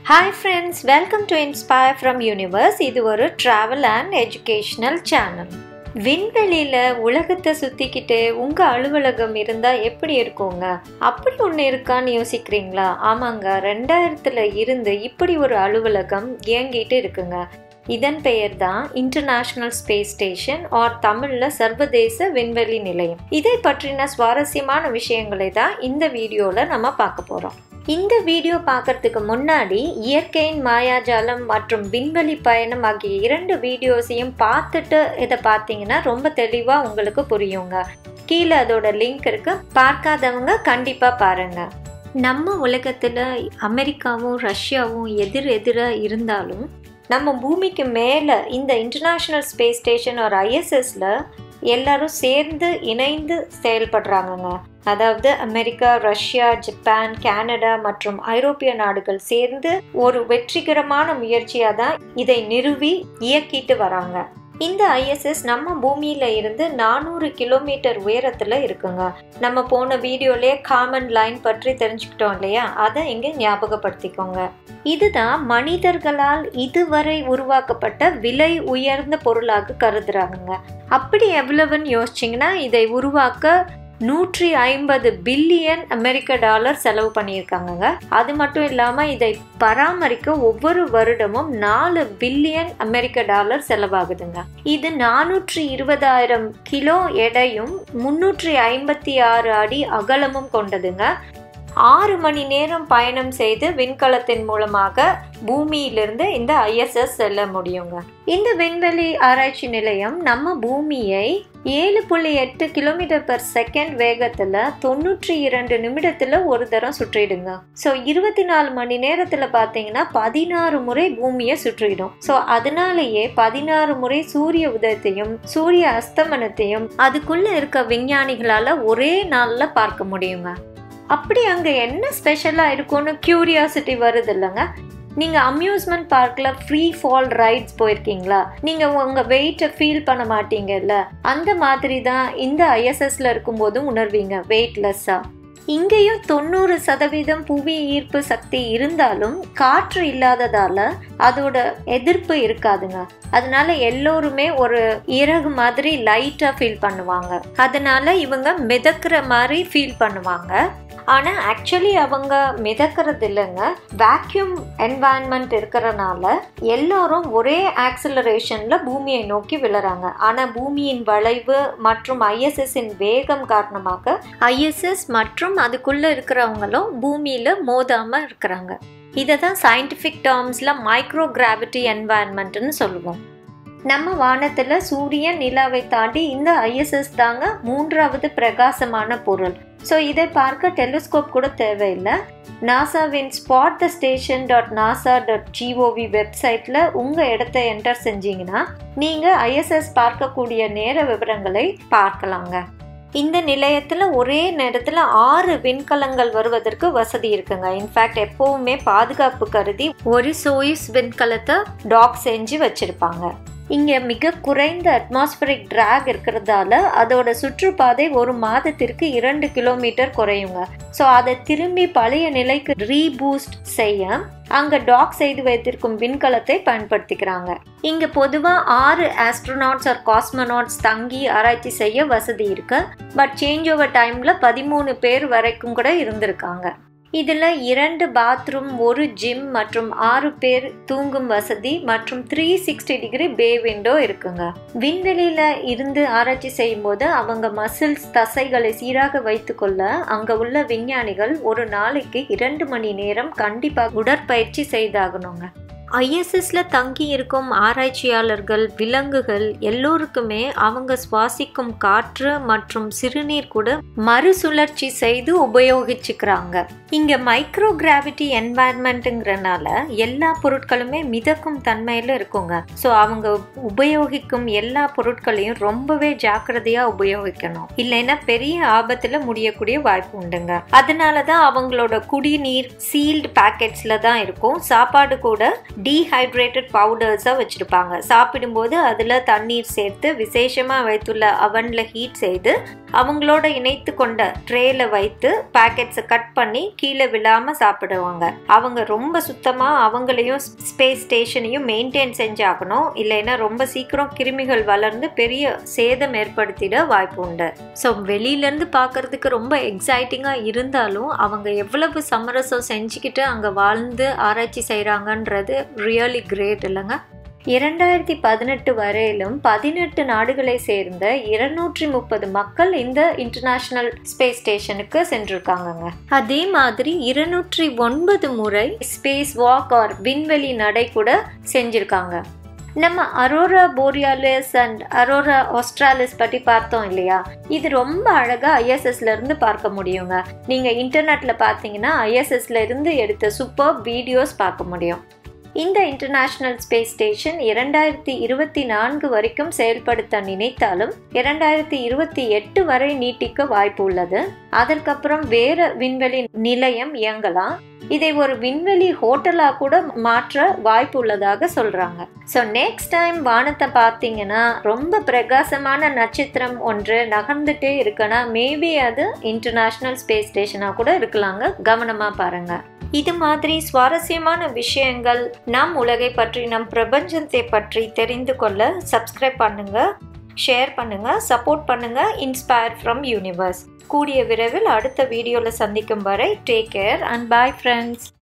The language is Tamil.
hi friends welcome to inspire from universe இது ஒரு ட்ராவல் அண்ட் எஜுகேஷ்னல் சேனல் விண்வெளியில் உலகத்தை சுற்றிக்கிட்டு உங்கள் அலுவலகம் இருந்தால் எப்படி இருக்குங்க அப்படி ஒன்று இருக்கான்னு யோசிக்கிறீங்களா ஆமாங்க ரெண்டாயிரத்தில் இருந்து இப்படி ஒரு அலுவலகம் இயங்கிட்டு இருக்குங்க இதன் பெயர் தான் இன்டர்நேஷ்னல் ஸ்பேஸ் ஸ்டேஷன் ஆர் தமிழில் சர்வதேச விண்வெளி நிலையம் இதை பற்றின சுவாரஸ்யமான விஷயங்களை தான் இந்த வீடியோவில் நம்ம பார்க்க போகிறோம் இந்த வீடியோ பார்க்கறதுக்கு முன்னாடி இயற்கையின் மாயாஜாலம் மற்றும் விண்வெளி பயணம் ஆகிய இரண்டு வீடியோஸையும் பார்த்துட்டு இதை பார்த்தீங்கன்னா ரொம்ப தெளிவாக உங்களுக்கு புரியுங்க கீழே அதோட லிங்க் இருக்கு பார்க்காதவங்க கண்டிப்பாக பாருங்க நம்ம உலகத்தில் அமெரிக்காவும் ரஷ்யாவும் எதிர் எதிராக இருந்தாலும் நம்ம பூமிக்கு மேலே இந்த இன்டர்நேஷ்னல் ஸ்பேஸ் ஸ்டேஷன் ஒரு ஐஎஸ்எஸ்ல எல்லாரும் சேர்ந்து இணைந்து செயல்படுறாங்கங்க அதாவது அமெரிக்கா ரஷ்யா ஜப்பான் கனடா மற்றும் ஐரோப்பிய நாடுகள் சேர்ந்து ஒரு வெற்றிகரமான முயற்சியாக தான் இதை நிறுவி இயக்கிட்டு வராங்க இந்த ஐஎஸ்எஸ் நம்ம பூமியில இருந்து நானூறு கிலோமீட்டர் உயரத்துல இருக்குங்க நம்ம போன வீடியோலயே காமன் லைன் பற்றி தெரிஞ்சுக்கிட்டோம் இல்லையா அதை இங்க ஞாபகப்படுத்திக்கோங்க இதுதான் மனிதர்களால் இதுவரை உருவாக்கப்பட்ட விலை உயர்ந்த பொருளாக கருதுறாங்க அப்படி எவ்வளவுன்னு யோசிச்சிங்கன்னா இதை உருவாக்க நூற்றி ஐம்பது பில்லியன் அமெரிக்க டாலர் செலவு பண்ணியிருக்காங்கங்க அது மட்டும் இல்லாமல் இதை பராமரிக்க ஒவ்வொரு வருடமும் நாலு பில்லியன் அமெரிக்க டாலர் செலவாகுதுங்க இது நானூற்றி இருபதாயிரம் கிலோ எடையும் முன்னூற்றி ஐம்பத்தி ஆறு அடி அகலமும் கொண்டதுங்க ஆறு மணி நேரம் பயணம் செய்து விண்கலத்தின் மூலமாக பூமியிலிருந்து இந்த ஐஎஸ்எஸ் செல்ல முடியுங்க இந்த விண்வெளி ஆராய்ச்சி நிலையம் நம்ம பூமியை ஏழு புள்ளி எட்டு கிலோமீட்டர் பர் செகண்ட் வேகத்தில் தொண்ணூற்றி இரண்டு நிமிடத்தில் ஒரு தரம் சுற்றிடுங்க ஸோ இருபத்தி நாலு மணி நேரத்தில் பார்த்தீங்கன்னா பதினாறு முறை பூமியை சுற்றிடும் ஸோ அதனாலேயே பதினாறு முறை சூரிய உதயத்தையும் சூரிய அஸ்தமனத்தையும் அதுக்குள்ள இருக்க விஞ்ஞானிகளால் ஒரே நாளில் பார்க்க முடியுங்க அப்படி அங்கே என்ன ஸ்பெஷலாக இருக்கும்னு க்யூரியாசிட்டி வருது இல்லைங்க நீங்கள் அம்யூஸ்மெண்ட் பார்க்கில் ஃப்ரீ ஃபால் ரைட்ஸ் போயிருக்கீங்களா நீங்கள் உங்கள் வெயிட்டை ஃபீல் பண்ண மாட்டீங்கல்ல அந்த மாதிரி தான் இந்த ஐஎஸ்எஸ்ல இருக்கும்போதும் உணர்வீங்க வெயிட்லெஸ்ஸாக இங்கேயும் தொண்ணூறு சதவீதம் புவி ஈர்ப்பு சக்தி இருந்தாலும் காற்று இல்லாததால அதோட எதிர்ப்பு இருக்காதுங்க அதனால எல்லோருமே ஒரு இறகு மாதிரி லைட்டாக ஃபீல் பண்ணுவாங்க அதனால இவங்க மிதக்கிற மாதிரி ஃபீல் பண்ணுவாங்க ஆனால் ஆக்சுவலி அவங்க மிதக்கிறது இல்லைங்க வேக்யூம் என்வாயன்மெண்ட் இருக்கிறனால எல்லோரும் ஒரே ஆக்சிலரேஷனில் பூமியை நோக்கி விழுறாங்க ஆனால் பூமியின் வளைவு மற்றும் ஐஎஸ்எஸ்ஸின் வேகம் காரணமாக ஐஎஸ்எஸ் மற்றும் அதுக்குள்ளே இருக்கிறவங்களும் பூமியில் மோதாமல் இருக்கிறாங்க இதை தான் சயின்டிஃபிக் டேர்ம்ஸில் மைக்ரோ கிராவிட்டி என்வாயன்மெண்ட்னு சொல்லுவோம் நம்ம வானத்தில் சூரியன் நிலாவை தாண்டி இந்த ஐஎஸ்எஸ் தாங்க மூன்றாவது பிரகாசமான பொருள் ஸோ இதை பார்க்க டெலிஸ்கோப் கூட தேவையில்லை நாசாவின் spot the station dot NASA dot GOV வெப்சைட்டில் உங்கள் இடத்த என்டர் செஞ்சீங்கன்னா நீங்கள் ஐஎஸ்எஸ் பார்க்கக்கூடிய நேர விவரங்களை பார்க்கலாங்க இந்த நிலையத்தில் ஒரே நேரத்தில் ஆறு விண்கலங்கள் வருவதற்கு வசதி இருக்குங்க இன்ஃபேக்ட் எப்போவுமே பாதுகாப்பு கருதி ஒரு சோயிஸ் விண்கலத்தை டாக் செஞ்சு வச்சுருப்பாங்க இங்கே மிக குறைந்த அட்மாஸ்பரிக் ட்ராக் இருக்கிறதால அதோட சுற்றுப்பாதை ஒரு மாதத்திற்கு இரண்டு கிலோமீட்டர் குறையுங்க ஸோ அதை திரும்பி பழைய நிலைக்கு ரீபூஸ்ட் செய்ய அங்கே டாக் செய்து வைத்திருக்கும் விண்கலத்தை பயன்படுத்திக்கிறாங்க இங்கே பொதுவாக ஆறு ஆஸ்ட்ரோனாட்ஸ் ஆர் காஸ்மோனாட்ஸ் தங்கி ஆராய்ச்சி செய்ய வசதி இருக்கு பட் சேஞ்ச் ஓவர் டைமில் பதிமூணு பேர் வரைக்கும் கூட இருந்திருக்காங்க இதில் இரண்டு பாத்ரூம் ஒரு ஜிம் மற்றும் ஆறு பேர் தூங்கும் வசதி மற்றும் three sixty degree bay window இருக்குங்க விண்வெளியில் இருந்து ஆராய்ச்சி செய்யும் போது அவங்க மசில்ஸ் தசைகளை சீராக வைத்துக்கொள்ள அங்கே உள்ள விஞ்ஞானிகள் ஒரு நாளைக்கு இரண்டு மணி நேரம் கண்டிப்பாக உடற்பயிற்சி செய்தாகணுங்க ஐஎஸ்எஸ்ல தங்கி இருக்கும் ஆராய்ச்சியாளர்கள் விலங்குகள் எல்லோருக்குமே அவங்க சுவாசிக்கும் காற்று மற்றும் சிறுநீர் கூட மறுசுழற்சி செய்து உபயோகிச்சுக்கிறாங்க இங்க மைக்ரோ கிராவிட்டி என்வாயன்மெண்ட்டுங்கிறனால எல்லா பொருட்களுமே மிதக்கும் தன்மையில இருக்குங்க ஸோ அவங்க உபயோகிக்கும் எல்லா பொருட்களையும் ரொம்பவே ஜாக்கிரதையா உபயோகிக்கணும் இல்லைன்னா பெரிய ஆபத்துல முடியக்கூடிய வாய்ப்பு உண்டுங்க அதனால தான் அவங்களோட குடிநீர் சீல்டு பேக்கெட்ஸ்ல தான் இருக்கும் சாப்பாடு கூட டீஹைட்ரேட்டட் பவுடர்ஸாக வச்சுருப்பாங்க சாப்பிடும்போது அதில் தண்ணீர் சேர்த்து விசேஷமாக வைத்துள்ள அவனில் ஹீட் செய்து அவங்களோட இணைத்து கொண்ட ட்ரேல வைத்து பேக்கெட்ஸை கட் பண்ணி கீழே விழாமல் சாப்பிடுவாங்க அவங்க ரொம்ப சுத்தமாக அவங்களையும் ஸ்பேஸ் ஸ்டேஷனையும் மெயின்டைன் செஞ்சாகணும் இல்லைன்னா ரொம்ப சீக்கிரம் கிருமிகள் வளர்ந்து பெரிய சேதம் ஏற்படுத்திட வாய்ப்பு உண்டு ஸோ வெளியிலேருந்து பார்க்கறதுக்கு ரொம்ப எக்ஸைட்டிங்காக இருந்தாலும் அவங்க எவ்வளவு சமரசம் செஞ்சுக்கிட்டு அங்கே வாழ்ந்து ஆராய்ச்சி செய்கிறாங்கன்றது ரியலி கிரேட் இல்லைங்க இரண்டாயிரத்தி பதினெட்டு வரையிலும் பதினெட்டு நாடுகளை சேர்ந்த இருநூற்றி முப்பது மக்கள் இந்த இன்டர்நேஷனல் ஸ்பேஸ் ஸ்டேஷனுக்கு சென்றிருக்காங்கங்க அதே மாதிரி இருநூற்றி ஒன்பது முறை ஸ்பேஸ் வாக் ஆர் விண்வெளி நடை கூட செஞ்சிருக்காங்க நம்ம aurora borealis and aurora australis பற்றி பார்த்தோம் இல்லையா இது ரொம்ப அழகாக ஐஎஸ்எஸ்ல இருந்து பார்க்க முடியுங்க நீங்கள் இன்டர்நெட்டில் பார்த்தீங்கன்னா ஐஎஸ்எஸ்ல இருந்து எடுத்த சூப்பர் வீடியோஸ் பார்க்க முடியும் இந்த இன்டர்நேஷனல் ஸ்பேஸ் ஸ்டேஷன் இரண்டாயிரத்தி இருபத்தி நான்கு வரைக்கும் செயல்படுத்த நினைத்தாலும் இரண்டாயிரத்தி இருபத்தி எட்டு வரை நீட்டிக்க வாய்ப்பு உள்ளது அதற்கப்புறம் வேற விண்வெளி நிலையம் இயங்கலாம் இதை ஒரு விண்வெளி ஹோட்டலா கூட மாற்ற வாய்ப்பு உள்ளதாக சொல்றாங்க ஸோ நெக்ஸ்ட் டைம் வானத்தை பார்த்தீங்கன்னா ரொம்ப பிரகாசமான நட்சத்திரம் ஒன்று நகர்ந்துட்டே இருக்குன்னா மேபி அது இன்டர்நேஷனல் ஸ்பேஸ் ஸ்டேஷனாக கூட இருக்கலாங்க கவனமா பாருங்க இது மாதிரி சுவாரஸ்யமான விஷயங்கள் நம் உலகை பற்றி நம் பிரபஞ்சத்தை பற்றி தெரிந்து கொள்ள சப்ஸ்கிரைப் பண்ணுங்க ஷேர் பண்ணுங்க சப்போர்ட் பண்ணுங்க இன்ஸ்பயர் ஃப்ரம் யூனிவர்ஸ் கூடிய விரைவில் அடுத்த வீடியோவில் சந்திக்கும் வரை take care and bye friends